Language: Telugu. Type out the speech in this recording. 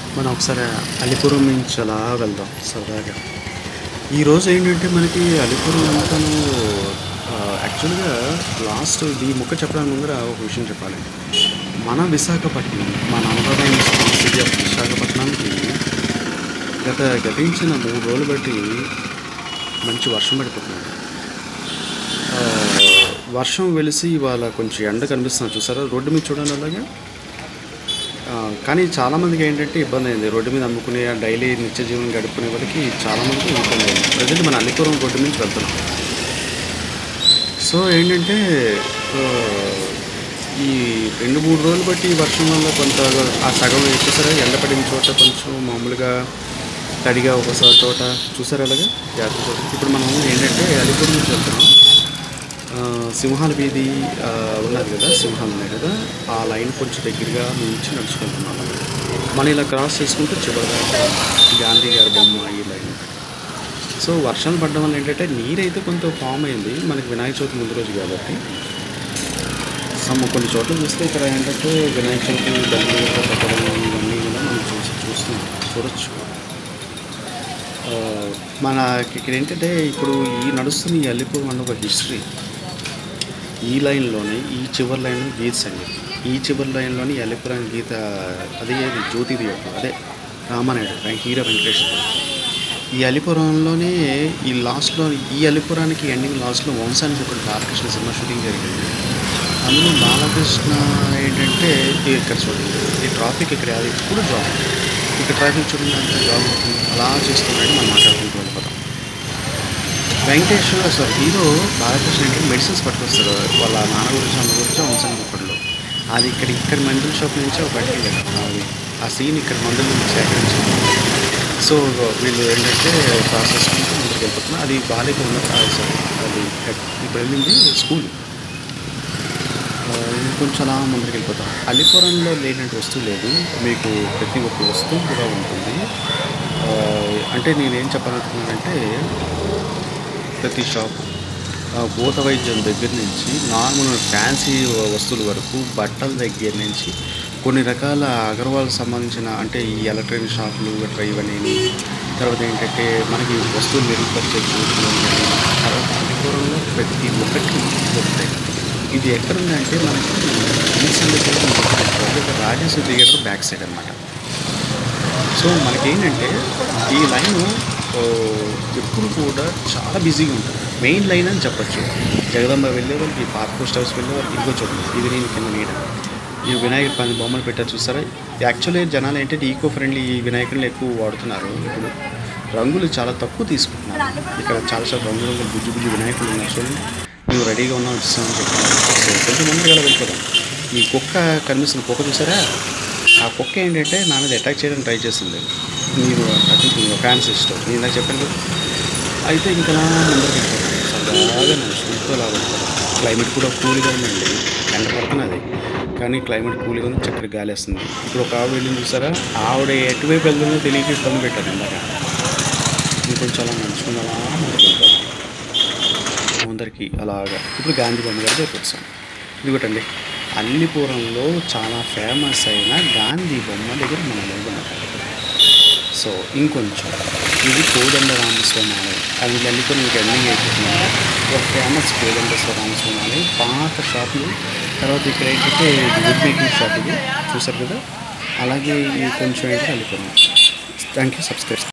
మనం ఒకసారి అలిపురం నుంచి అలా వెళ్దాం సరదాగా ఈరోజు ఏంటంటే మనకి అలిపురం అంతాను యాక్చువల్గా లాస్ట్ ఈ ముక్క చెప్పడానికి ముందర ఒక విషయం చెప్పాలి మన విశాఖపట్నం మన ఆంధ్రప్రదేశ్ సిటీ ఆఫ్ విశాఖపట్నానికి గత గతించిన మూడు రోజులు బట్టి మంచి వర్షం పడిపోతుంది ఆ, వర్షం వెలిసి ఇవాళ కొంచెం ఎండ కనిపిస్తుంది చూసారా రోడ్డు మీద చూడండి అలాగే ఆ, కానీ చాలామందికి ఏంటంటే ఇబ్బంది అయింది రోడ్డు మీద అమ్ముకునే డైలీ నిత్య జీవనం గడుపుకునే వాళ్ళకి చాలామందికి ఇబ్బంది అయింది ప్రజెంట్ మన అల్లిపురం రోడ్డు నుంచి వెళ్తున్నాం సో ఏంటంటే ఆ, ఈ రెండు మూడు రోజులు బట్టి ఈ వర్షం వల్ల కొంత ఆ సగం చూసారా ఎండ పడిన చోట కొంచెం మామూలుగా తడిగా ఒకసారి చోట చూసారా అలాగా జాగ్రత్త చోట ఇప్పుడు మనం ఏంటంటే అలిపురం నుంచి వెళ్తున్నాం ఆ, సింహాల వీధి ఆ, ఉన్నది కదా సింహాలు ఉన్నాయి కదా ఆ లైన్ కొంచెం దగ్గరగా నుంచి నడుచుకుంటున్నాం మనం ఇలా క్రాస్ చేసుకుంటూ చివరిదాకా గాంధీ గారి బొమ్మ ఈ లైన్ సో వర్షాలు పడడం వల్ల ఏంటంటే నీరైతే కొంత ఫామ్ అయింది మనకి వినాయక చవితి ముందు రోజు కాబట్టి సమ్ కొన్ని చోట్ల చూస్తే ఇక్కడ ఏంటంటే వినాయక చవితి బండ్లు కూడా పెట్టడం ఇవన్నీ కూడా మనం చూసి చూస్తున్నాం చూడొచ్చు ఆ, మనకి ఇక్కడ ఏంటంటే ఇప్పుడు ఈ నడుస్తున్న ఈ అల్లిపూర్ అన్న ఒక హిస్టరీ ఈ లైన్లోనే ఈ చివరి లైన్ గీత సంగీతం ఈ చివరి లైన్లోని ఈ అల్లిపురం గీత అదే ఇది జ్యోతిది యొక్క అదే రామానాయుడు వెంక- హీరో వెంకటేశ్వర ఈ అలిపురంలోనే ఈ లాస్ట్లో ఈ అలిపురానికి ఎండింగ్ లాస్ట్లో వంశానికి ఒక బాలకృష్ణ సినిమా షూటింగ్ జరిగింది అందులో బాలకృష్ణ ఏంటంటే ఈ ఇక్కడ చూడండి ఈ ట్రాఫిక్ ఇక్కడ అది ఎప్పుడు జాబ్ ఇక్కడ ట్రాఫిక్ చూడండి అంతా జాబ్ అవుతుంది అలా చూస్తున్నాడు మనం మాట్లాడుకుంటూ వెళ్ళిపోతాం వెంకటేశ్వర సార్ హీరో బాలకృష్ణ అంటే మెడిసిన్స్ పట్టుకొస్తారు వాళ్ళ నాన్న గురించి అమ్మ గురించి వంశం గుప్పట్లో అది ఇక్కడ ఇక్కడ మందుల షాప్ నుంచి ఒక బయటకి అది ఆ సీన్ ఇక్కడ మందుల నుంచి సేకరించి సో వీళ్ళు ఏంటంటే ప్రాసెస్ ముందుకు వెళ్ళిపోతున్నారు అది బాలిక ఉన్న సారీ అది హెడ్- ఇప్పుడు వెళ్ళింది స్కూల్ ఆ, ఇది కొంచెం అలా ముందుకు వెళ్ళిపోతాం అలిపురంలో లేనటువంటి వస్తువు లేదు మీకు ప్రతి ఒక్క వస్తువు కూడా ఉంటుంది ఆ, అంటే నేనేం చెప్పాలనుకున్నానంటే ప్రతి షాప్ ఆ, భూత వైద్యం దగ్గర నుంచి నార్మల్ ఫ్యాన్సీ వస్తువుల వరకు బట్టల దగ్గర నుంచి కొన్ని రకాల అగర్వాల్కి సంబంధించిన అంటే ఈ ఎలక్ట్రానిక్ షాపులు గట్రా ఇవన్నీ తర్వాత ఏంటంటే మనకి వస్తువులు మెరుగుపరిచే చూపులు తర్వాత అలిపురంలో ప్రతి ఒక్కటి దొరుకుతాయి ఇది ఎక్కడుందంటే మనకి ఈసీలో కూడా ఉంటుంది. ఒక రాజేశ్వరి థియేటర్ బ్యాక్ సైడ్ అనమాట సో మనకేంటంటే ఈ లైన్ ఎప్పుడు కూడా చాలా బిజీగా ఉంటుంది మెయిన్ లైన్ అని చెప్పొచ్చు జగదంబ వెళ్ళే వాళ్ళకి పాత పోస్ట్ హౌస్ వెళ్ళే వాళ్ళకి ఇంకో చూడండి ఇది నేను కింద నీడ ఈ వినాయక పని బొమ్మలు పెట్టారు చూస్తారా యాక్చువల్లీ జనాలు ఏంటంటే ఈకో ఫ్రెండ్లీ ఈ వినాయకులను ఎక్కువ వాడుతున్నారు ఇప్పుడు రంగులు చాలా తక్కువ తీసుకుంటున్నారు ఇక్కడ చాలా చాలా రంగు రంగులు బుజ్జి బుజ్జి వినాయకులు ఉన్నారు చూడండి నువ్వు రెడీగా ఉన్నావు వచ్చామని చెప్పాను సో కొంచెం ముందుగా వెళ్ళిపోదాం ఈ కుక్క కనిపిస్తుంది కుక్క చూసారా ఆ కుక్క ఏంటంటే నా మీద అటాక్ చేయడానికి ట్రై చేసింది మీరు అటు ఫ్యాన్స్ ఇష్టం నేను ఇందాక చెప్పాను కదా అయితే ఇంకా అలా ముందరికి వెళ్ళిపోతాను సరదాగా నడుచుకుంటూ అలా వెళ్ళిపోతాను క్లైమేట్ కూడా కూల్గా ఉందండి ఎండ పడుతున్నది కానీ క్లైమేట్ కూల్గా ఉంది చక్కటి గాలి వస్తుంది ఇప్పుడు ఒక ఆవిడ వెళ్ళింది చూసారా ఆవిడ ఎటువైపు వెళ్తుందో తెలియక ఇబ్బంది పెట్టారు ఇందాక ఇంకొంచెం అలా నడుచుకుని అలా ముందుకు వెళ్ళిపోతాం ముందరికి అలాగా ఇప్పుడు గాంధీ బొమ్మ గారి దగ్గరికి వచ్చాం ఇదిగోటండి అల్లిపురంలో చాలా ఫేమస్ అయిన గాంధీ బొమ్మ దగ్గర మనం నిలబడినాం సో ఇంకొంచెం ఇది కోదండ రామస్వామి ఆలయం అది అల్లిపురం ఇంకా ఎండింగ్ అయిపోతున్నాము ఒక ఫేమస్ కోదండ రామస్వామి ఆలయం పాత షాపులు తర్వాత ఇక్కడ ఏంటంటే ఇది వుడ్ మేకింగ్ షాప్ ఇది చూసారు కదా అలాగే ఇది కొంచెం ఏంటంటే అల్లిపురం థ్యాంక్ యూ సబ్స్క్రైబ్